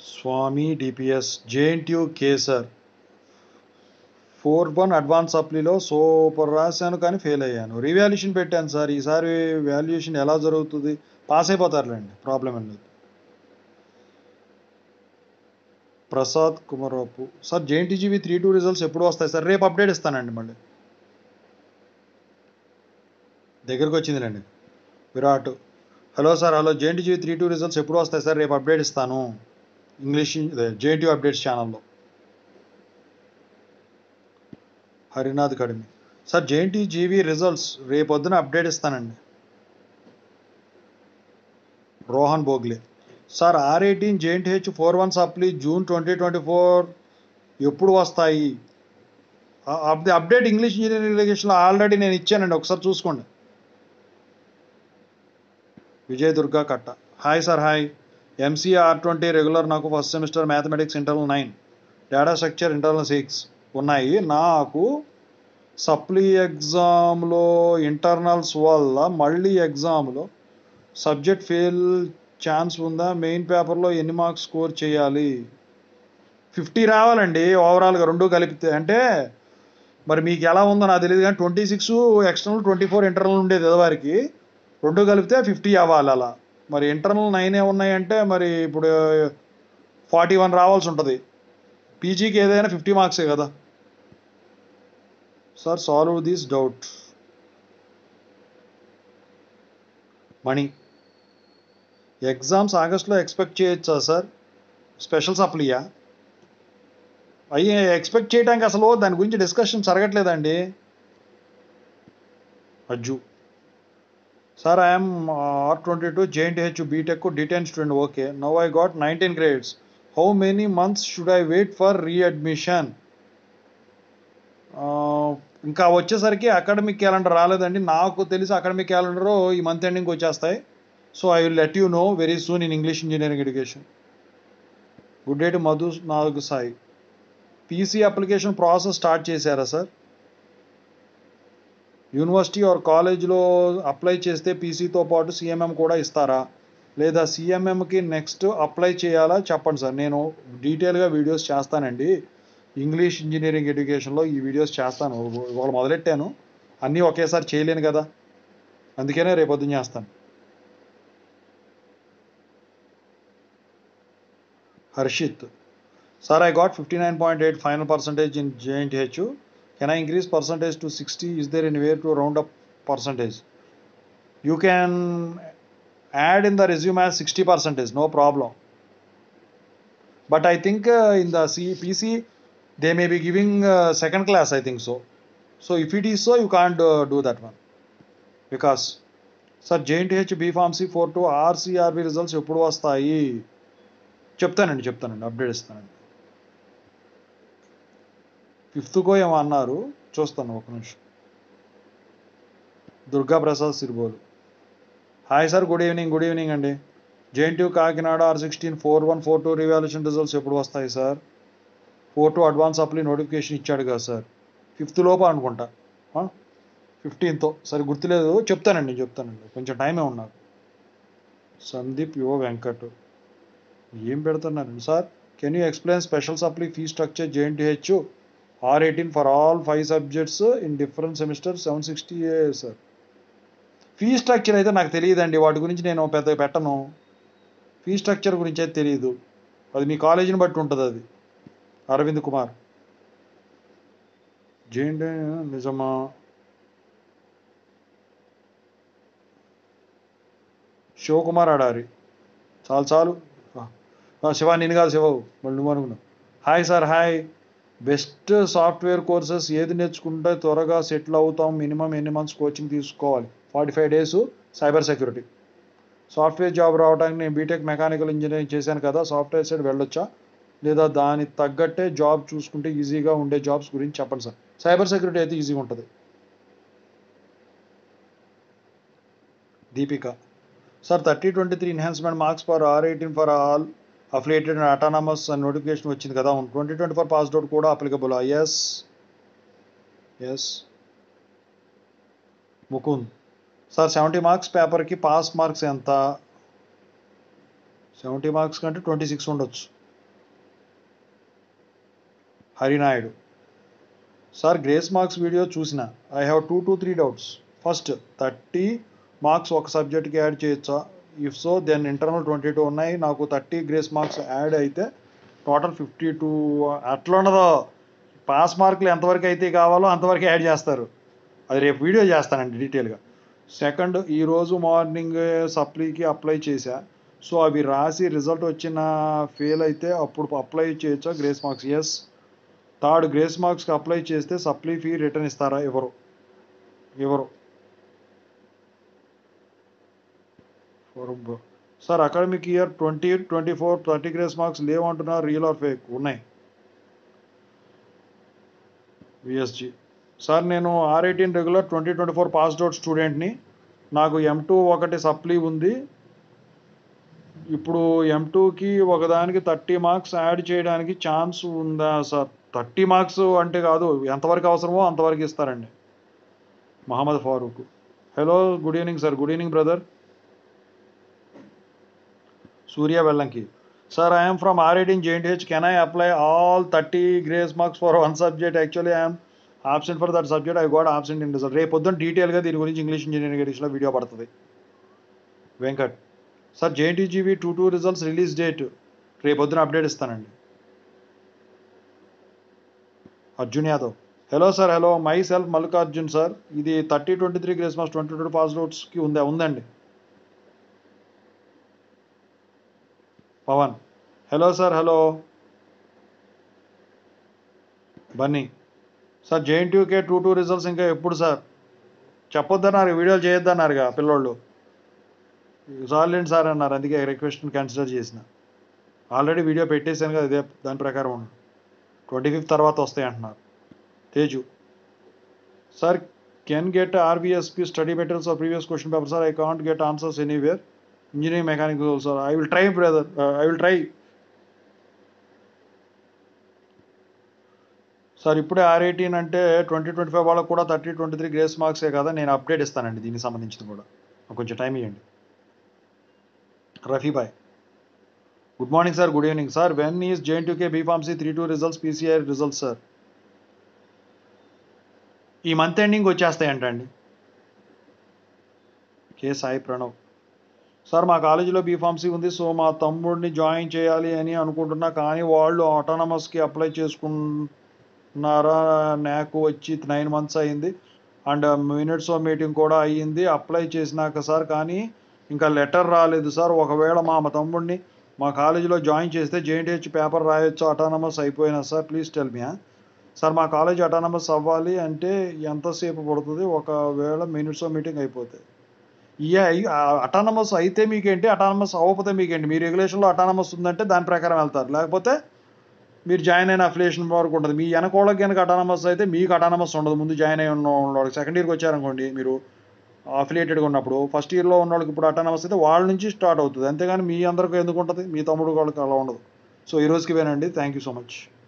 స్వామి DPS JNTU కేసర్ four one advance సప్లీలో super రాశాను కానీ ఫెయిల్ అయ్యాను రివాల్యూషన్ పెట్టాను సార్ ఈసారి వాల్యుయేషన్ ఎలా జరుగుతుంది పాస్ అయిపోతారులేండి ప్రాబ్లం ఏం లేదు Prasad Kumarapu sir JNTGV three two results ఎప్పుడు వస్తాయి సార్ రేపు అప్డేట్ ఇస్తానండి మళ్ళీ దగ్గరకు వచ్చిందిలేండి Virat hello sir hello JNTG three two results ఎప్పుడు వస్తాయి సార్ రేపు అప్డేట్ ఇస్తాను ఇంగ్లీష్ జేఎన్టీ అప్డేట్స్ ఛానల్లో Harinath Kadimi sir JNT GV results రేపొద్దున అప్డేట్ ఇస్తానండి Rohan Bogle sir R eighteen JNTH four one supply June twenty twenty four ఎప్పుడు వస్తాయి అప్డేట్ ఇంగ్లీష్ ఇంజనీరింగ్ రిలేషన్లో ఆల్రెడీ నేను ఇచ్చానండి ఒకసారి చూసుకోండి Vijay Durga Katta hi sir hi MCR twenty regular నాకు first semester mathematics internal nine data structure internal six ఉన్నాయి నాకు సప్లీ ఎగ్జామ్లో ఇంటర్నల్స్ వల్ల మళ్ళీ ఎగ్జామ్లో సబ్జెక్ట్ ఫెయిల్ ఛాన్స్ ఉందా మెయిన్ పేపర్లో ఎన్ని మార్క్స్ స్కోర్ చేయాలి ఫిఫ్టీ రావాలండి ఓవరాల్గా రెండు కలిపితే అంటే మరి మీకు ఎలా ఉందో నాకు తెలియదు కానీ twenty six external twenty four internal ఉండేది ఎదవారికి రెండు కలిపితే ఫిఫ్టీ అవ్వాలి అలా మరి ఇంటర్నల్ నైనే ఉన్నాయంటే మరి ఇప్పుడు ఫార్టీ వన్ రావాల్సి ఉంటుంది పీజీకి ఏదైనా ఫిఫ్టీ మార్క్సే కదా సార్ సాల్వ్ దిస్ డౌట్ మనీ ఎగ్జామ్స్ ఆగస్ట్లో ఎక్స్పెక్ట్ చేయొచ్చా సార్ స్పెషల్ సప్లీయా అయ్యి ఎక్స్పెక్ట్ చేయడానికి అసలు దాని గురించి డిస్కషన్ జరగట్లేదండి Ajju sir I'm R twenty two JNTH BTech detain student okay now I got nineteen grades how many months should I wait for readmission ఇంకా వచ్చేసరికి అకాడమిక్ క్యాలెండర్ రాలేదండి నాకు తెలిసి అకాడమిక్ క్యాలెండర్ ఈ మంత్ ఎండింగ్ వచ్చేస్తాయి so I will let you know very soon in English engineering education good day to Madhu నాలుగు Sai PC application process start చేశారా sir university or కాలేజ్లో అప్లై చేస్తే పీసీతో పాటు సిఎంఎం కూడా ఇస్తారా లేదా సిఎంఎంకి నెక్స్ట్ అప్లై చేయాలా చెప్పండి సార్ నేను డీటెయిల్గా వీడియోస్ చేస్తానండి ఇంగ్లీష్ ఇంజనీరింగ్ ఎడ్యుకేషన్లో ఈ వీడియోస్ చేస్తాను ఇవాళ మొదలెట్టాను అన్నీ ఒకేసారి చేయలేను కదా అందుకనే రేపొద్దున చేస్తాను Harshit sir I got fifty nine point eight final percentage in JNTH can I increase percentage to sixty is there anywhere to round up percentage you can add in the resume as sixty percentage no problem but I think in the C PC they may be giving second class I think so so if it is so you can't do that one because sir JNTH B Pharmacy four two RCRB results ఎప్పుడు వస్తాయి చెప్తానండి చెప్తానండి update ఇస్తానండి ఫిఫ్త్కో ఏమో అన్నారు చూస్తాను ఒక నిమిషం Durga Prasad Siribolu hi sir good evening good evening అండి JNT Kakinada R sixteen four one four two revaluation results ఎప్పుడు వస్తాయి sir four two advance apply notification ఇచ్చాడు కదా సార్ ఫిఫ్త్ లోపు అనుకుంటా ఫిఫ్టీన్తో సరే గుర్తులేదు చెప్తానండి చెప్తానండి కొంచెం టైమే ఉన్నారు సందీప్ యువ వెంకట్ ఏం పెడుతున్నారండి sir can you explain special supply fee structure JNTH R eighteen for all five subjects in different semester seven sixty sir fee structure అయితే నాకు తెలియదండి వాటి గురించి నేను పెద్ద పెట్టను ఫీ స్ట్రక్చర్ గురించి అయితే తెలియదు అది మీ కాలేజీని బట్టి ఉంటుంది అది అరవింద్ కుమార్ జేఎన్టీ నిజమా శివకుమార్ ఆడారి చాలు చాలు శివ నేను కాదు శివ మళ్ళీ నువ్వు అనుకున్నావు hi sir hi best software courses ఏది నేర్చుకుంటే త్వరగా సెటిల్ అవుతాం మినిమం ఎన్ని మంత్స్ కోచింగ్ తీసుకోవాలి forty five days cyber security software job రావడానికి నేను బీటెక్ మెకానికల్ ఇంజనీరింగ్ చేశాను కదా సాఫ్ట్వేర్ సైడ్ వెళ్ళొచ్చా లేదా దాని తగ్గట్టే జాబ్ చూసుకుంటే ఈజీగా ఉండే జాబ్స్ గురించి చెప్పండి సార్ సైబర్ సెక్యూరిటీ అయితే ఈజీగా ఉంటుంది Deepika sir thirty twenty three enhancement marks for R eighteen for all affiliated and autonomous అని నోటిఫికేషన్ వచ్చింది కదా twenty twenty four passed out కూడా applicable yes yes Mukund sir seventy marks పేపర్కి పాస్ మార్క్స్ ఎంత seventy marks కంటే ట్వంటీ సిక్స్ ఉండొచ్చు Harinaidu sir grace marks video చూసిన I have two to three doubts first thirty marks ఒక సబ్జెక్ట్కి యాడ్ చేయొచ్చా if so then internal twenty two ఉన్నాయి నాకు థర్టీ గ్రేస్ మార్క్స్ యాడ్ అయితే టోటల్ ఫిఫ్టీ టూ అట్లా ఉండదు పాస్ మార్కులు ఎంతవరకు అయితే కావాలో అంతవరకు యాడ్ చేస్తారు అది రేపు వీడియో చేస్తానండి డీటెయిల్గా సెకండ్ ఈరోజు మార్నింగ్ సప్లీకి అప్లై చేశా సో అవి రాసి రిజల్ట్ వచ్చిన ఫెయిల్ అయితే అప్పుడు అప్లై చేయొచ్చా grace marks yes third grace మార్క్స్కి అప్లై చేస్తే సప్లీ ఫీ రిటర్న్ ఇస్తారా ఎవరు ఎవరు sir academic year twenty twenty four thirty grace marks లేవంటున్నారు రియల్ ఆర్ ఫేక్ ఉన్నాయి విఎస్జి సార్ నేను R eighteen regular twenty twenty four passed out స్టూడెంట్ని నాకు ఎం టూ ఒకటి సప్లీ ఉంది ఇప్పుడు ఎం టూకి ఒకదానికి థర్టీ మార్క్స్ యాడ్ చేయడానికి ఛాన్స్ ఉందా సార్ థర్టీ మార్క్స్ అంటే కాదు ఎంతవరకు అవసరమో అంతవరకు ఇస్తారండి Mohammed Farooq hello good evening sir good evening brother Surya Vellanki sir I'm from R eighteen JNTH can I apply all thirty grace marks for one subject actually I'm absent for that subject I got absent in result రేపు పొద్దున్న డీటెయిల్గా దీని గురించి English engineering ఎడిషన్లో video పడుతుంది Venkat sir JNTGV two two results release date రేపు పొద్దున update ఇస్తానండి Arjun Yadav hello sir hello myself Mallikarjun sir ఇది thirty twenty three grace marks twenty two pass అవుట్స్కి ఉందా ఉందండి Pavan hello sir hello Bunny sir JNTUK two two results ఇంకా ఎప్పుడు సార్ చెప్పొద్దన్నారు వీడియోలు చేయొద్దన్నారుగా పిల్లోళ్ళు సార్లేండి సార్ అన్నారు అందుకే రిక్వెస్ట్ని కన్సిడర్ చేసిన ఆల్రెడీ వీడియో పెట్టేశాను కదా ఇదే దాని ప్రకారం ఉండు ట్వంటీ ఫిఫ్త్ తర్వాత వస్తాయి అంటున్నారు Teju sir can get RBSP study materials of previous question paper sir I can't get answers anywhere engineering mechanic sir I will try brother I will try sir ఇప్పుడే ఆర్ ఎయిటీన్ అంటే twenty twenty five వాళ్ళకు కూడా thirty twenty three grace మార్క్సే కదా నేను update ఇస్తానండి దీనికి సంబంధించింది కూడా నాకు కొంచెం టైం ఇవ్వండి Rafibhai good morning sir good evening sir when is JNTUK B pharmacy three two results PCI results sir ఈ మంత్ ఎండింగ్ వచ్చేస్తాయంటండి కే సాయి ప్రణవ్ సార్ మా కాలేజీలో బీఫార్మసీ ఉంది సో మా తమ్ముడిని జాయిన్ చేయాలి అని అనుకుంటున్నా కానీ వాళ్ళు ఆటోనమస్కి అప్లై చేసుకున్నారా నాకు వచ్చి నైన్ మంత్స్ అయింది అండ్ మినిట్స్ ఆఫ్ మీటింగ్ కూడా అయ్యింది అప్లై చేసినాక సార్ కానీ ఇంకా లెటర్ రాలేదు సార్ ఒకవేళ మా మా తమ్ముడిని మా కాలేజీలో జాయిన్ చేస్తే జేఎన్టీహెచ్ పేపర్ రాయొచ్చు అటానమస్ అయిపోయినా sir please tell me sir మా కాలేజ్ అటానమస్ అవ్వాలి అంటే ఎంతసేపు పడుతుంది ఒకవేళ మినిట్స్ ఆఫ్ మీటింగ్ అయిపోతాయి ఇయ అటానమస్ అయితే మీకేంటి అటానమస్ అవ్వకపోతే మీకేంటి మీ రెగ్యులేషన్లో అటానమస్ ఉందంటే దాని ప్రకారం వెళ్తారు లేకపోతే మీరు జాయిన్ అయిన అఫిలియేషన్ వరకు ఉంటుంది మీ వెనకోళ్ళకి కనుక అటానమస్ అయితే మీకు అటానమస్ ఉండదు ముందు జాయిన్ అయి ఉన్న వాళ్ళకి సెకండ్ ఇయర్కి వచ్చారనుకోండి మీరు అఫిలియేటెడ్గా ఉన్నప్పుడు ఫస్ట్ ఇయర్లో ఉన్న వాళ్ళకి ఇప్పుడు అటానమస్ అయితే వాళ్ళ నుంచి స్టార్ట్ అవుతుంది అంతేగాని మీ అందరికీ ఎందుకు ఉంటుంది మీ తమ్ముడు వాళ్ళకి అలా ఉండదు సో ఈ రోజుకి వేనండి థ్యాంక్ యూ సో మచ్